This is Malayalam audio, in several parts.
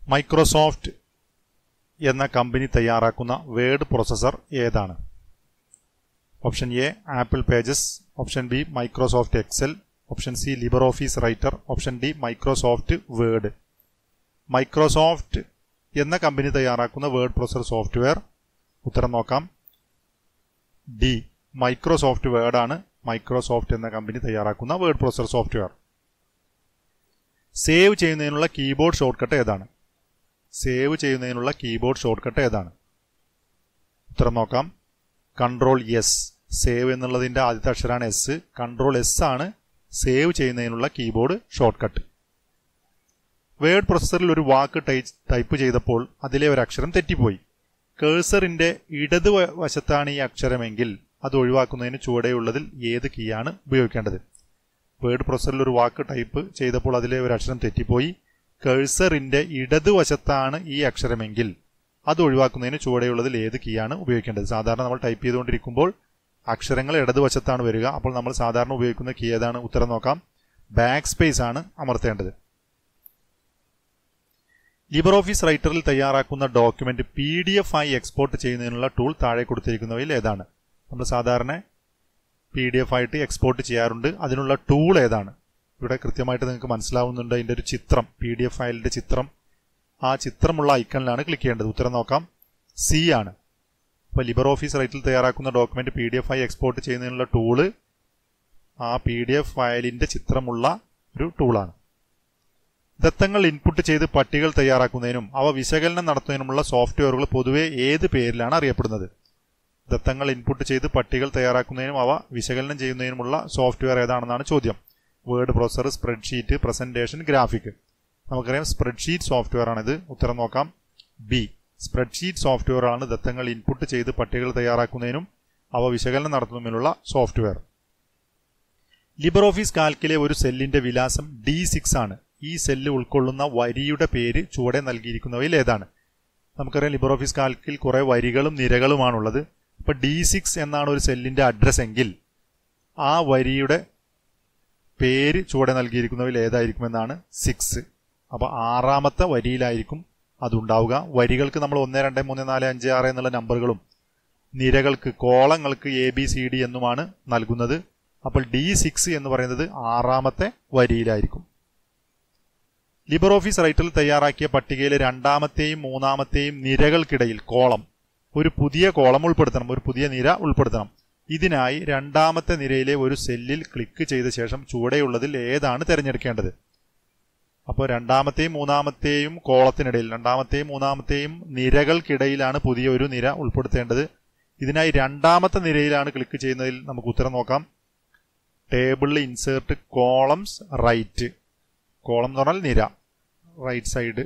മൈക്രോസോഫ്റ്റ് എന്ന കമ്പനി തയ്യാറാക്കുന്ന വേർഡ് പ്രോസസർ ഏതാണ് option A Apple Pages option B Microsoft Excel option C Libre Office Writer option D Microsoft Word Microsoft എന്ന കമ്പനി തയ്യാറാക്കുന്ന വേർഡ് പ്രോസസർ സോഫ്റ്റ്വെയർ ഉത്തരം നോക്കാം ഡി മൈക്രോസോഫ്റ്റ് വേർഡാണ് മൈക്രോസോഫ്റ്റ് എന്ന കമ്പനി തയ്യാറാക്കുന്ന വേർഡ് പ്രോസസർ സോഫ്റ്റ്വെയർ സേവ് ചെയ്യുന്നതിനുള്ള കീബോർഡ് ഷോർട്ട്കട്ട് ഏതാണ് സേവ് ചെയ്യുന്നതിനുള്ള കീബോർഡ് ഷോർട്ട്കട്ട് ഏതാണ് ഉത്തരം നോക്കാം കൺട്രോൾ എസ് സേവ് എന്നുള്ളതിന്റെ ആദ്യത്തെ അക്ഷരമാണ് എസ് കൺട്രോൾ എസ് ആണ് സേവ് ചെയ്യുന്നതിനുള്ള കീബോർഡ് ഷോർട്ട്കട്ട് വേർഡ് പ്രൊസസറിൽ ഒരു വാക്ക് ടൈപ്പ് ചെയ്തപ്പോൾ അതിലെ ഒരു അക്ഷരം തെറ്റിപ്പോയി കേഴ്സറിന്റെ ഇടത് വശത്താണ് ഈ അക്ഷരമെങ്കിൽ അത് ഒഴിവാക്കുന്നതിന് ചുവടെയുള്ളതിൽ ഏത് കീയാണ് ഉപയോഗിക്കേണ്ടത് വേർഡ് പ്രൊസസറിൽ ഒരു വാക്ക് ടൈപ്പ് ചെയ്തപ്പോൾ അതിലെ ഒരു അക്ഷരം തെറ്റിപ്പോയി കേഴ്സറിന്റെ ഇടതുവശത്താണ് ഈ അക്ഷരമെങ്കിൽ അത് ഒഴിവാക്കുന്നതിന് ചുവടെയുള്ളതിൽ ഏത് കീയാണ് ഉപയോഗിക്കേണ്ടത് സാധാരണ നമ്മൾ ടൈപ്പ് ചെയ്തുകൊണ്ടിരിക്കുമ്പോൾ അക്ഷരങ്ങൾ ഇടതുവശത്താണ് വരിക അപ്പോൾ നമ്മൾ സാധാരണ ഉപയോഗിക്കുന്ന കീ ഏതാണ് ഉത്തരം നോക്കാം ബാക്ക് സ്പേസ് ആണ് അമർത്തേണ്ടത് ലിബർ ഓഫീസ് റൈറ്ററിൽ തയ്യാറാക്കുന്ന ഡോക്യുമെന്റ് പി ഡി എഫ് ആയി എക്സ്പോർട്ട് ചെയ്യുന്നതിനുള്ള ടൂൾ താഴെ കൊടുത്തിരിക്കുന്നവയിൽ ഏതാണ് നമ്മൾ സാധാരണ പി ഡി എഫ് ആയിട്ട് എക്സ്പോർട്ട് ചെയ്യാറുണ്ട് അതിനുള്ള ടൂൾ ഏതാണ് ഇവിടെ കൃത്യമായിട്ട് നിങ്ങൾക്ക് മനസ്സിലാവുന്നുണ്ട് അതിന്റെ ഒരു ചിത്രം പി ഡി എഫ് ഫയലിന്റെ ചിത്രം ആ ചിത്രമുള്ള ഐക്കണിലാണ് ക്ലിക്ക് ചെയ്യേണ്ടത് ഉത്തരം നോക്കാം സി ആണ് അപ്പോൾ ലിബർ ഓഫീസ് റൈറ്റിൽ തയ്യാറാക്കുന്ന ഡോക്യുമെന്റ് പി ഡി എഫ് ആയി എക്സ്പോർട്ട് ചെയ്യുന്നതിനുള്ള ടൂള് ആ പി ഡി എഫ് ഫയലിന്റെ ചിത്രമുള്ള ഒരു ടൂളാണ് ദത്തങ്ങൾ ഇൻപുട്ട് ചെയ്ത് പട്ടികൾ തയ്യാറാക്കുന്നതിനും അവ വിശകലനം നടത്തുന്നതിനുമുള്ള സോഫ്റ്റ്വെയറുകൾ പൊതുവെ ഏത് പേരിലാണ് അറിയപ്പെടുന്നത് ദത്തങ്ങൾ ഇൻപുട്ട് ചെയ്ത് പട്ടികൾ തയ്യാറാക്കുന്നതിനും അവ വിശകലനം ചെയ്യുന്നതിനുമുള്ള സോഫ്റ്റ്വെയർ ഏതാണെന്നാണ് ചോദ്യം word processor spreadsheet presentation graphic നമുക്കറിയാം സ്പ്രെഡ്ഷീറ്റ് സോഫ്റ്റ്വെയർ ആണിത് ഉത്തരം നോക്കാം ബി സ്പ്രെഡ്ഷീറ്റ് സോഫ്റ്റ്വെയർ ആണ് ദത്തങ്ങൾ ഇൻപുട്ട് ചെയ്ത് പട്ടികൾ തയ്യാറാക്കുന്നതിനും അവ വിശകലനം നടത്തുന്നതിനുള്ള സോഫ്റ്റ്വെയർ ലിബർ ഓഫീസ് കാൽക്കിലെ ഒരു സെല്ലിന്റെ വിലാസം ഡി സിക്സ് ആണ് ഈ സെല്ല് ഉൾക്കൊള്ളുന്ന വരിയുടെ പേര് ചുവടെ നൽകിയിരിക്കുന്നവയിൽ ഏതാണ് നമുക്കറിയാം ലിബർ ഓഫീസ് കാൽക്കിൽ കുറെ വരികളും നിരകളുമാണുള്ളത് അപ്പൊ ഡി സിക്സ് എന്നാണ് ഒരു സെല്ലിന്റെ അഡ്രസ് എങ്കിൽ ആ വരിയുടെ പേര് ചുവടെ നൽകിയിരിക്കുന്നവയിൽ ഏതായിരിക്കുമെന്നാണ് സിക്സ് അപ്പൊ ആറാമത്തെ വരിയിലായിരിക്കും അതുണ്ടാവുക വരികൾക്ക് നമ്മൾ ഒന്ന് രണ്ട് മൂന്ന് നാല് അഞ്ച് ആറ് എന്നുള്ള നമ്പറുകളും നിരകൾക്ക് കോളങ്ങൾക്ക് എ ബി സി ഡി എന്നുമാണ് നൽകുന്നത് അപ്പോൾ ഡി സിക്സ് എന്ന് പറയുന്നത് ആറാമത്തെ വരിയിലായിരിക്കും ലിബർ ഓഫീസ് റൈറ്ററിൽ തയ്യാറാക്കിയ പട്ടികയിലെ രണ്ടാമത്തെയും മൂന്നാമത്തെയും നിരകൾക്കിടയിൽ കോളം ഒരു പുതിയ കോളം ഉൾപ്പെടുത്തണം ഒരു പുതിയ നിര ഉൾപ്പെടുത്തണം ഇതിനായി രണ്ടാമത്തെ നിരയിലെ ഒരു സെല്ലിൽ ക്ലിക്ക് ചെയ്ത ശേഷം ചുവടെയുള്ളതിൽ ഏതാണ് തിരഞ്ഞെടുക്കേണ്ടത് അപ്പോൾ രണ്ടാമത്തെയും മൂന്നാമത്തെയും കോളത്തിനിടയിൽ രണ്ടാമത്തെയും മൂന്നാമത്തെയും നിരകൾക്കിടയിലാണ് പുതിയ ഒരു നിര ഉൾപ്പെടുത്തേണ്ടത് ഇതിനായി രണ്ടാമത്തെ നിരയിലാണ് ക്ലിക്ക് ചെയ്യുന്നതിൽ നമുക്ക് ഉത്തരം നോക്കാം ടേബിളിൽ ഇൻസേർട്ട് കോളംസ് റൈറ്റ് കോളം എന്ന് പറഞ്ഞാൽ നിര റൈറ്റ് സൈഡ്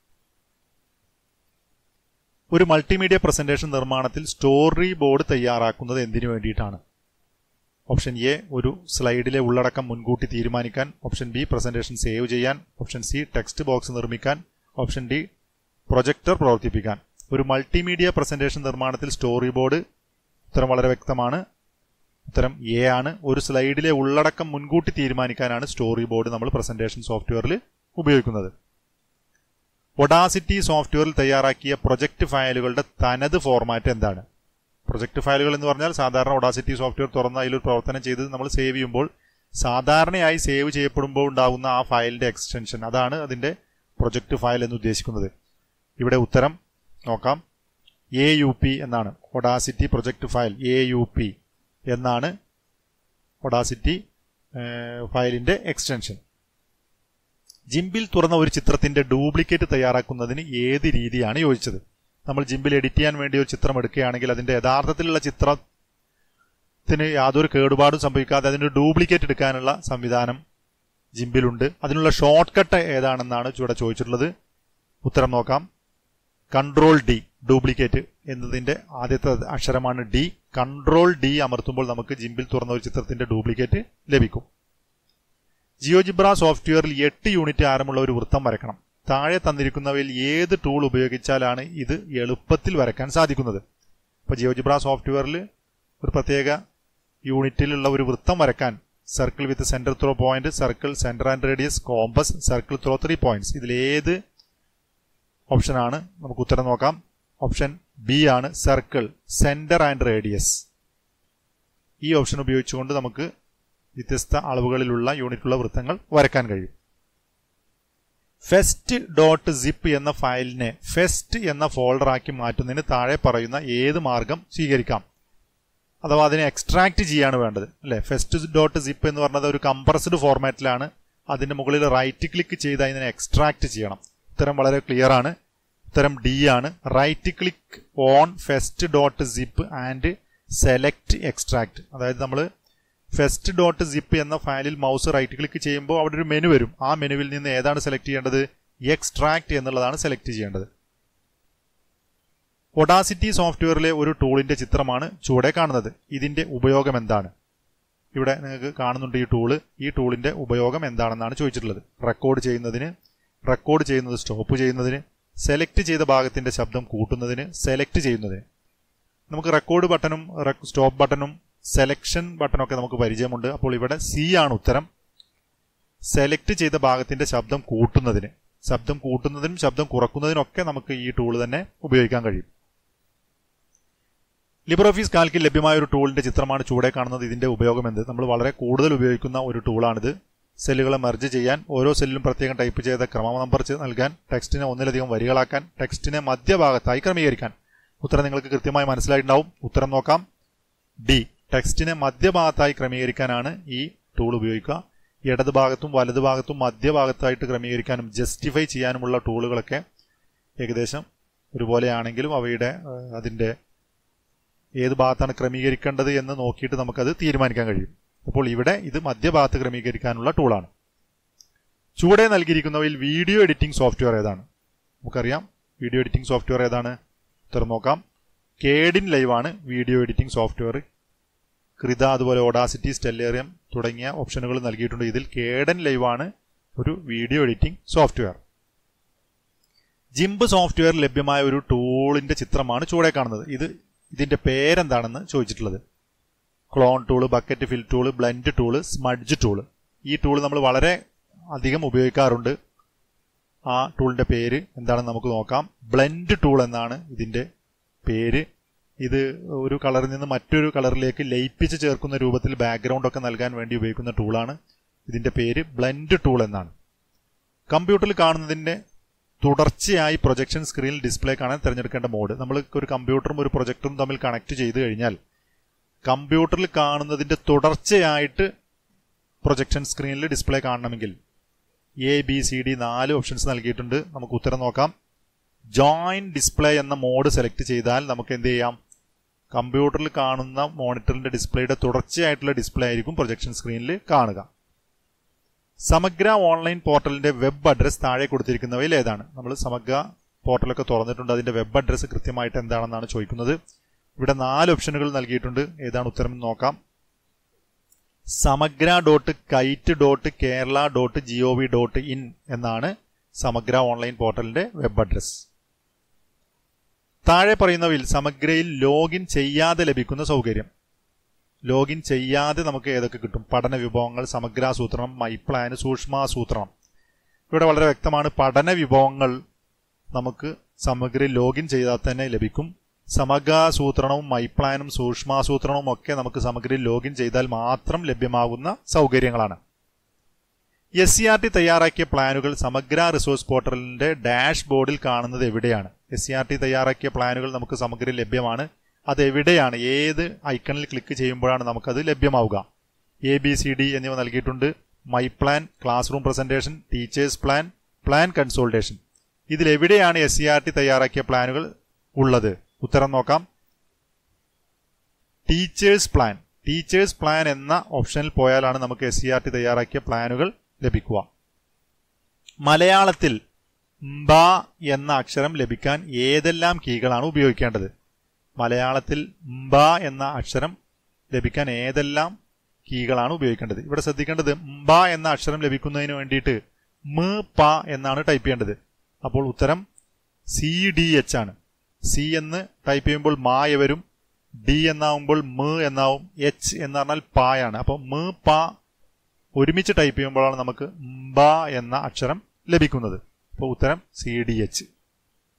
ഒരു മൾട്ടിമീഡിയ പ്രസന്റേഷൻ നിർമ്മാണത്തിൽ സ്റ്റോറി ബോർഡ് തയ്യാറാക്കുന്നത് എന്തിനു വേണ്ടിയിട്ടാണ് ഓപ്ഷൻ എ ഒരു സ്ലൈഡിലെ ഉള്ളടക്കം മുൻകൂട്ടി തീരുമാനിക്കാൻ ഓപ്ഷൻ ബി പ്രസന്റേഷൻ സേവ് ചെയ്യാൻ ഓപ്ഷൻ സി ടെക്സ്റ്റ് ബോക്സ് നിർമ്മിക്കാൻ ഓപ്ഷൻ ഡി പ്രൊജക്ടർ പ്രവർത്തിപ്പിക്കാൻ ഒരു മൾട്ടിമീഡിയ പ്രസന്റേഷൻ നിർമ്മാണത്തിൽ സ്റ്റോറി ബോർഡ് ഉത്തരം വളരെ വ്യക്തമാണ് ഉത്തരം എ ആണ് ഒരു സ്ലൈഡിലെ ഉള്ളടക്കം മുൻകൂട്ടി തീരുമാനിക്കാനാണ് സ്റ്റോറി ബോർഡ് നമ്മൾ പ്രസന്റേഷൻ സോഫ്റ്റ്വെയറിൽ ഉപയോഗിക്കുന്നത് ഒഡാസിറ്റി സോഫ്റ്റ്വെയറിൽ തയ്യാറാക്കിയ പ്രൊജക്ട് ഫയലുകളുടെ തനത് ഫോർമാറ്റ് എന്താണ് പ്രൊജക്ട് ഫയലുകൾ എന്ന് പറഞ്ഞാൽ സാധാരണ ഒഡാസിറ്റി സോഫ്റ്റ്വെയർ തുറന്ന് അതിലൊരു പ്രവർത്തനം ചെയ്ത് നമ്മൾ സേവ് ചെയ്യുമ്പോൾ സാധാരണയായി സേവ് ചെയ്യപ്പെടുമ്പോൾ ഉണ്ടാകുന്ന ആ ഫയലിന്റെ എക്സ്റ്റൻഷൻ അതാണ് അതിന്റെ പ്രൊജക്ട് ഫയൽ എന്ന് ഉദ്ദേശിക്കുന്നത് ഇവിടെ ഉത്തരം നോക്കാം എ യു പി എന്നാണ് Audacity project file A U P എന്നാണ് ഒഡാസിറ്റി ഫയലിന്റെ എക്സ്റ്റൻഷൻ ജിംബിൽ തുറന്ന ഒരു ചിത്രത്തിന്റെ ഡ്യൂപ്ലിക്കേറ്റ് തയ്യാറാക്കുന്നതിന് ഏത് രീതിയാണ് യോജിച്ചത് നമ്മൾ ജിംബിൽ എഡിറ്റ് ചെയ്യാൻ വേണ്ടി ഒരു ചിത്രം എടുക്കുകയാണെങ്കിൽ അതിന്റെ യഥാർത്ഥത്തിലുള്ള ചിത്രത്തിന് യാതൊരു കേടുപാടും സംഭവിക്കാതെ അതിന്റെ ഡ്യൂപ്ലിക്കേറ്റ് എടുക്കാനുള്ള സംവിധാനം ജിംബിലുണ്ട് അതിനുള്ള ഷോർട്ട് കട്ട് ഏതാണെന്നാണ് ചുവടെ ചോദിച്ചിട്ടുള്ളത് ഉത്തരം നോക്കാം കൺട്രോൾ ഡി ഡ്യൂപ്ലിക്കേറ്റ് എന്നതിന്റെ ആദ്യത്തെ അക്ഷരമാണ് ഡി കൺട്രോൾ ഡി അമർത്തുമ്പോൾ നമുക്ക് ജിംബിൽ തുറന്ന ഒരു ചിത്രത്തിന്റെ ഡ്യൂപ്ലിക്കേറ്റ് ലഭിക്കും ജിയോജിബ്ര സോഫ്റ്റ്വെയറിൽ എട്ട് യൂണിറ്റ് ആരമുള്ള ഒരു വൃത്തം വരക്കണം താഴെ തന്നിരിക്കുന്നവയിൽ ഏത് ടൂൾ ഉപയോഗിച്ചാലാണ് ഇത് എളുപ്പത്തിൽ വരയ്ക്കാൻ സാധിക്കുന്നത് അപ്പോൾ ജിയോജിബ്ര സോഫ്റ്റ്വെയറിൽ ഒരു പ്രത്യേക യൂണിറ്റിലുള്ള ഒരു വൃത്തം വരക്കാൻ circle with centre through point circle centre and radius compass circle through three points ഇതിലേത് ഓപ്ഷനാണ് നമുക്ക് ഉത്തരം നോക്കാം ഓപ്ഷൻ ബി ആണ് സർക്കിൾ സെന്റർ ആൻഡ് റേഡിയസ് ഈ ഓപ്ഷൻ ഉപയോഗിച്ചുകൊണ്ട് നമുക്ക് വ്യത്യസ്ത അളവുകളിലുള്ള യൂണിറ്റുള്ള വൃത്തങ്ങൾ വരയ്ക്കാൻ കഴിയും ഫെസ്റ്റ് ഡോട്ട് സിപ്പ് എന്ന ഫയലിനെ ഫെസ്റ്റ് എന്ന ഫോൾഡറാക്കി മാറ്റുന്നതിന് താഴെ പറയുന്ന ഏത് മാർഗം സ്വീകരിക്കാം അഥവാ അതിനെ എക്സ്ട്രാക്ട് ചെയ്യാണ് വേണ്ടത് അല്ലെ ഫെസ്റ്റ് ഡോട്ട് സിപ്പ് എന്ന് പറഞ്ഞത് ഒരു കംപ്രസ്ഡ് ഫോർമാറ്റിലാണ് അതിന്റെ മുകളിൽ റൈറ്റ് ക്ലിക്ക് ചെയ്ത് അതിനെ എക്സ്ട്രാക്ട് ചെയ്യണം ഉത്തരം വളരെ ക്ലിയർ ആണ് ഉത്തരം ഡി ആണ് right click on fest dot zip and select extract അതായത് നമ്മൾ ഫെസ്റ്റ് ഡോട്ട് സിപ്പ് എന്ന ഫയലിൽ മൗസ് റൈറ്റ് ക്ലിക്ക് ചെയ്യുമ്പോൾ അവിടെ ഒരു മെനു വരും ആ മെനുവിൽ നിന്ന് ഏതാണ് സെലക്ട് ചെയ്യേണ്ടത് എക്സ്ട്രാക്ട് എന്നുള്ളതാണ് സെലക്ട് ചെയ്യേണ്ടത് ഒഡാസിറ്റി സോഫ്റ്റ്വെയറിലെ ഒരു ടൂളിന്റെ ചിത്രമാണ് ചുവടെ കാണുന്നത് ഇതിന്റെ ഉപയോഗം എന്താണ് ഇവിടെ നിങ്ങൾക്ക് കാണുന്നുണ്ട് ഈ ടൂള് ഈ ടൂളിന്റെ ഉപയോഗം എന്താണെന്നാണ് ചോദിച്ചിട്ടുള്ളത് റെക്കോർഡ് ചെയ്യുന്നതിന് റെക്കോർഡ് ചെയ്യുന്നത് സ്റ്റോപ്പ് ചെയ്യുന്നതിന് സെലക്ട് ചെയ്ത ഭാഗത്തിന്റെ ശബ്ദം കൂട്ടുന്നതിന് സെലക്ട് ചെയ്യുന്നതിന് നമുക്ക് റെക്കോർഡ് ബട്ടണും സ്റ്റോപ്പ് ബട്ടണും സെലക്ഷൻ ബട്ടണൊക്കെ നമുക്ക് പരിചയമുണ്ട് അപ്പോൾ ഇവിടെ സി ആണ് ഉത്തരം സെലക്ട് ചെയ്ത ഭാഗത്തിന്റെ ശബ്ദം കൂട്ടുന്നതിന് ശബ്ദം കൂട്ടുന്നതിനും ശബ്ദം കുറക്കുന്നതിനൊക്കെ നമുക്ക് ഈ ടൂൾ തന്നെ ഉപയോഗിക്കാൻ കഴിയും ലിബർ ഓഫീസ് കാൽക്കിൽ ലഭ്യമായ ഒരു ടൂളിന്റെ ചിത്രമാണ് ചൂടെ കാണുന്നത് ഇതിന്റെ ഉപയോഗം എന്ത് നമ്മൾ വളരെ കൂടുതൽ ഉപയോഗിക്കുന്ന ഒരു ടൂളാണിത് സെല്ലുകളെ മെർജ് ചെയ്യാൻ ഓരോ സെല്ലിലും പ്രത്യേകം ടൈപ്പ് ചെയ്ത ക്രമ നമ്പർ നൽകാൻ ടെക്സ്റ്റിനെ ഒന്നിലധികം വരികളാക്കാൻ ടെക്സ്റ്റിനെ മധ്യഭാഗത്തായി ക്രമീകരിക്കാൻ ഉത്തരം നിങ്ങൾക്ക് കൃത്യമായി മനസ്സിലായിട്ടുണ്ടാവും ഉത്തരം നോക്കാം ഡി ടെക്സ്റ്റിനെ മധ്യഭാഗത്തായി ക്രമീകരിക്കാനാണ് ഈ ടൂൾ ഉപയോഗിക്കുക ഇടത് ഭാഗത്തും വലത് ഭാഗത്തും മധ്യഭാഗത്തായിട്ട് ക്രമീകരിക്കാനും ജസ്റ്റിഫൈ ചെയ്യാനുമുള്ള ടൂളുകളൊക്കെ ഏകദേശം ഒരുപോലെയാണെങ്കിലും അവയുടെ അതിൻ്റെ ഏത് ഭാഗത്താണ് ക്രമീകരിക്കേണ്ടത് എന്ന് നോക്കിയിട്ട് നമുക്കത് തീരുമാനിക്കാൻ കഴിയും അപ്പോൾ ഇവിടെ ഇത് മധ്യഭാഗത്ത് ക്രമീകരിക്കാനുള്ള ടൂളാണ് ചുവടെ നൽകിയിരിക്കുന്നവയിൽ വീഡിയോ എഡിറ്റിംഗ് സോഫ്റ്റ്വെയർ ഏതാണ് നമുക്കറിയാം വീഡിയോ എഡിറ്റിംഗ് സോഫ്റ്റ്വെയർ ഏതാണ് ഉത്തരം നോക്കാം കേഡിൻ ലൈവാണ് വീഡിയോ എഡിറ്റിംഗ് സോഫ്റ്റ്വെയർ കൃത അതുപോലെ ഓഡാസിറ്റി സ്റ്റെല്ലേറിയം തുടങ്ങിയ ഓപ്ഷനുകൾ നൽകിയിട്ടുണ്ട് ഇതിൽ കേഡൻ ലൈവാണ് ഒരു video editing software GIMP software ലഭ്യമായ ഒരു ടൂളിന്റെ ചിത്രമാണ് ചുവടെ കാണുന്നത് ഇത് ഇതിന്റെ പേരെന്താണെന്ന് ചോദിച്ചിട്ടുള്ളത് clone tool bucket fill tool blend tool smudge tool ഈ ടൂൾ നമ്മൾ വളരെ അധികം ഉപയോഗിക്കാറുണ്ട് ആ ടൂളിന്റെ പേര് എന്താണെന്ന് നമുക്ക് നോക്കാം ബ്ലെൻഡ് ടൂൾ എന്നാണ് ഇതിന്റെ പേര് ഇത് ഒരു കളറിൽ നിന്ന് മറ്റൊരു കളറിലേക്ക് ലയിപ്പിച്ച് ചേർക്കുന്ന രൂപത്തിൽ ബാക്ക്ഗ്രൗണ്ട് ഒക്കെ നൽകാൻ വേണ്ടി ഉപയോഗിക്കുന്ന ടൂളാണ് ഇതിന്റെ പേര് ബ്ലെൻഡ് ടൂൾ എന്നാണ് കമ്പ്യൂട്ടറിൽ കാണുന്നതിന്റെ തുടർച്ചയായി പ്രൊജക്ഷൻ സ്ക്രീനിൽ ഡിസ്പ്ലേ കാണാൻ തിരഞ്ഞെടുക്കേണ്ട മോഡ് നമ്മൾ ഒരു കമ്പ്യൂട്ടറും ഒരു പ്രൊജക്ടറും തമ്മിൽ കണക്ട് ചെയ്ത് കഴിഞ്ഞാൽ കമ്പ്യൂട്ടറിൽ കാണുന്നതിന്റെ തുടർച്ചയായിട്ട് പ്രൊജക്ഷൻ സ്ക്രീനിൽ ഡിസ്പ്ലേ കാണണമെങ്കിൽ എ ബി സി ഡി നാല് ഓപ്ഷൻസ് നൽകിയിട്ടുണ്ട് നമുക്ക് ഉത്തരം നോക്കാം ജോയിൻ ഡിസ്പ്ലേ എന്ന മോഡ് സെലക്ട് ചെയ്താൽ നമുക്ക് എന്ത് ചെയ്യാം കമ്പ്യൂട്ടറിൽ കാണുന്ന മോണിറ്ററിന്റെ ഡിസ്പ്ലേയുടെ തുടർച്ചയായിട്ടുള്ള ഡിസ്പ്ലേ ആയിരിക്കും പ്രൊജക്ഷൻ സ്ക്രീനിൽ കാണുക സമഗ്ര ഓൺലൈൻ പോർട്ടലിന്റെ വെബ് അഡ്രസ് താഴെ കൊടുത്തിരിക്കുന്നവയിൽ ഏതാണ് നമ്മൾ സമഗ്ര പോർട്ടലൊക്കെ തുറന്നിട്ടുണ്ട് അതിന്റെ വെബ് അഡ്രസ് കൃത്യമായിട്ട് എന്താണെന്നാണ് ചോദിക്കുന്നത് ഇവിടെ നാല് ഓപ്ഷനുകൾ നൽകിയിട്ടുണ്ട് ഏതാണ് ഉത്തരം എന്ന് നോക്കാം Samagra dot KITE dot Kerala dot G O V dot in എന്നാണ് സമഗ്ര ഓൺലൈൻ പോർട്ടലിന്റെ വെബ് അഡ്രസ് താഴെ പറയുന്നവയിൽ സമഗ്രയിൽ ലോഗിൻ ചെയ്യാതെ ലഭിക്കുന്ന സൗകര്യം ലോഗിൻ ചെയ്യാതെ നമുക്ക് ഏതൊക്കെ കിട്ടും പഠന വിഭവങ്ങൾ സമഗ്രാസൂത്രണം മൈ പ്ലാൻ സൂക്ഷ്മാസൂത്രണം ഇവിടെ വളരെ വ്യക്തമാണ് പഠന വിഭവങ്ങൾ നമുക്ക് സമഗ്രയിൽ ലോഗിൻ ചെയ്താൽ തന്നെ ലഭിക്കും സമഗ്രാസൂത്രണവും മൈ പ്ലാനും സൂക്ഷ്മാസൂത്രണവും ഒക്കെ നമുക്ക് സമഗ്രയിൽ ലോഗിൻ ചെയ്താൽ മാത്രം ലഭ്യമാകുന്ന സൗകര്യങ്ങളാണ് എസ് സി ആർ ടി തയ്യാറാക്കിയ പ്ലാനുകൾ സമഗ്ര റിസോഴ്സ് പോർട്ടലിന്റെ ഡാഷ് ബോർഡിൽ കാണുന്നത് എവിടെയാണ് എസ് സി ആർ ടി തയ്യാറാക്കിയ പ്ലാനുകൾ നമുക്ക് സമഗ്രയിൽ ലഭ്യമാണ് അത് എവിടെയാണ് ഏത് ഐക്കണിൽ ക്ലിക്ക് ചെയ്യുമ്പോഴാണ് നമുക്കത് ലഭ്യമാവുക എ ബി സി ഡി എന്നിവ നൽകിയിട്ടുണ്ട് my plan classroom presentation teachers plan plan consultation ഇതിൽ എവിടെയാണ് എസ് സി ആർ ടി തയ്യാറാക്കിയ പ്ലാനുകൾ ഉള്ളത് ഉത്തരം നോക്കാം ടീച്ചേഴ്സ് പ്ലാൻ ടീച്ചേഴ്സ് പ്ലാൻ എന്ന ഓപ്ഷനിൽ പോയാലാണ് നമുക്ക് എസ് സി ആർ ടി തയ്യാറാക്കിയ പ്ലാനുകൾ ലഭിക്കുക മലയാളത്തിൽ ബ എന്ന അക്ഷരം ലഭിക്കാൻ ഏതെല്ലാം കീകളാണ് ഉപയോഗിക്കേണ്ടത് മലയാളത്തിൽ ബ എന്ന അക്ഷരം ലഭിക്കാൻ ഏതെല്ലാം കീകളാണ് ഉപയോഗിക്കേണ്ടത് ഇവിടെ ശ്രദ്ധിക്കേണ്ടത് ബ എന്ന അക്ഷരം ലഭിക്കുന്നതിന് വേണ്ടിയിട്ട് മ പ എന്നാണ് ടൈപ്പ് ചെയ്യേണ്ടത് അപ്പോൾ ഉത്തരം സി ഡി എച്ച് ആണ് സി എന്ന് ടൈപ്പ് ചെയ്യുമ്പോൾ മായ വരും ഡി എന്നാവുമ്പോൾ മ എന്നാവും എച്ച് എന്ന് പറഞ്ഞാൽ പായാണ് അപ്പോൾ മ പ ഒരുമിച്ച് ടൈപ്പ് ചെയ്യുമ്പോഴാണ് നമുക്ക് ബ എന്ന അക്ഷരം ലഭിക്കുന്നത് അപ്പോൾ ഉത്തരം സി ഡി എച്ച്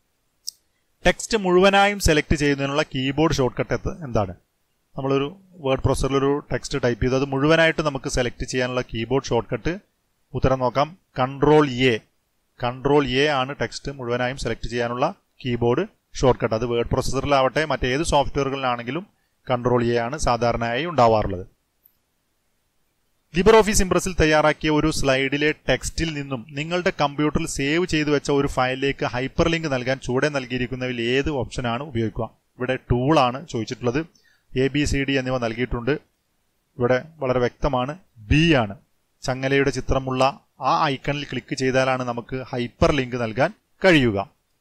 ടെക്സ്റ്റ് മുഴുവനായും സെലക്ട് ചെയ്യുന്നതിനുള്ള കീബോർഡ് ഷോർട്ട് കട്ട് എന്താണ് നമ്മളൊരു വേർഡ് പ്രോസറിൽ ഒരു ടെക്സ്റ്റ് ടൈപ്പ് ചെയ്തു അത് മുഴുവനായിട്ട് നമുക്ക് സെലക്ട് ചെയ്യാനുള്ള കീബോർഡ് ഷോർട്ട് കട്ട് ഉത്തരം നോക്കാം കൺട്രോൾ എ കൺട്രോൾ എ ആണ് ടെക്സ്റ്റ് മുഴുവനായും സെലക്ട് ചെയ്യാനുള്ള കീബോർഡ് ഷോർട്ട് കട്ട് അത് വേർഡ് പ്രോസസ്സറിലാവട്ടെ മറ്റേത് സോഫ്റ്റ്വെയറുകളിലാണെങ്കിലും കൺട്രോൾ എ ആണ് സാധാരണയായി ഉണ്ടാവാറുള്ളത് ലിബർ ഓഫീസ് ഇംപ്രസിൽ തയ്യാറാക്കിയ ഒരു സ്ലൈഡിലെ ടെക്സ്റ്റിൽ നിന്നും നിങ്ങളുടെ കമ്പ്യൂട്ടറിൽ സേവ് ചെയ്തു വെച്ച ഒരു ഫയലിലേക്ക് ഹൈപ്പർ ലിങ്ക് നൽകാൻ ചുവടെ നൽകിയിരിക്കുന്നതിൽ ഏത് ഓപ്ഷനാണ് ഉപയോഗിക്കുക ഇവിടെ ടൂളാണ് ചോദിച്ചിട്ടുള്ളത് എ ബി സി ഡി എന്നിവ നൽകിയിട്ടുണ്ട് ഇവിടെ വളരെ വ്യക്തമാണ് ബി ആണ് ചങ്ങലയുടെ ചിത്രമുള്ള ആ ഐക്കണിൽ ക്ലിക്ക് ചെയ്താലാണ് നമുക്ക് ഹൈപ്പർ ലിങ്ക് നൽകാൻ കഴിയുക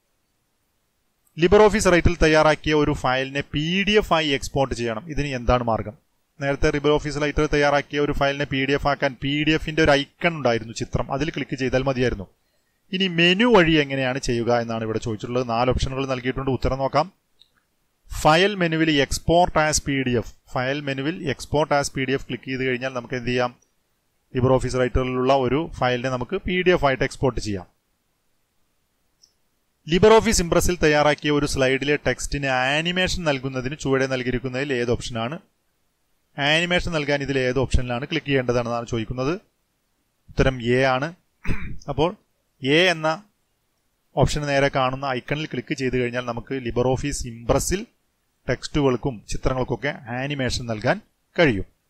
ലിബർ ഓഫീസ് റൈറ്റിൽ തയ്യാറാക്കിയ ഒരു ഫയലിനെ പി ഡി എഫ് ആയി എക്സ്പോർട്ട് ചെയ്യണം ഇതിന് എന്താണ് മാർഗം നേരത്തെ ലിബർ ഓഫീസ് റൈറ്റർ തയ്യാറാക്കിയ ഒരു ഫയലിനെ പി ഡി എഫ് ആക്കാൻ പി ഡി എഫിന്റെ ഒരു ഐക്കൺ ഉണ്ടായിരുന്നു ചിത്രം അതിൽ ക്ലിക്ക് ചെയ്താൽ മതിയായിരുന്നു ഇനി മെനു വഴി എങ്ങനെയാണ് ചെയ്യുക എന്നാണ് ഇവിടെ ചോദിച്ചിട്ടുള്ളത് നാല് ഓപ്ഷനുകൾ നൽകിയിട്ടുണ്ട് ഉത്തരം നോക്കാം ഫയൽ മെനുവിൽ export as P D F file മെനുവിൽ export as P D F click ചെയ്ത് കഴിഞ്ഞാൽ നമുക്ക് എന്ത് ചെയ്യാം ലിബർ ഓഫീസ് റൈറ്ററിലുള്ള ഒരു ഫയലിനെ നമുക്ക് പി ഡി എഫ് ആയിട്ട് എക്സ്പോർട്ട് ചെയ്യാം ലിബർ ഓഫീസ് ഇംപ്രസിൽ തയ്യാറാക്കിയ ഒരു സ്ലൈഡിലെ ടെക്സ്റ്റിന് ആനിമേഷൻ നൽകുന്നതിന് ചുവടെ നൽകിയിരിക്കുന്നതിൽ ഏത് ഓപ്ഷനാണ് ആനിമേഷൻ നൽകാൻ ഇതിൽ ഏത് ഓപ്ഷനിലാണ് ക്ലിക്ക് ചെയ്യേണ്ടതെന്നാണ് ചോദിക്കുന്നത് ഉത്തരം എ ആണ് അപ്പോൾ എ എന്ന ഓപ്ഷൻ നേരെ കാണുന്ന ഐക്കണിൽ ക്ലിക്ക് ചെയ്ത് കഴിഞ്ഞാൽ നമുക്ക് ലിബർ ഓഫീസ് ഇംപ്രസിൽ ടെക്സ്റ്റുകൾക്കും ചിത്രങ്ങൾക്കൊക്കെ ആനിമേഷൻ നൽകാൻ കഴിയും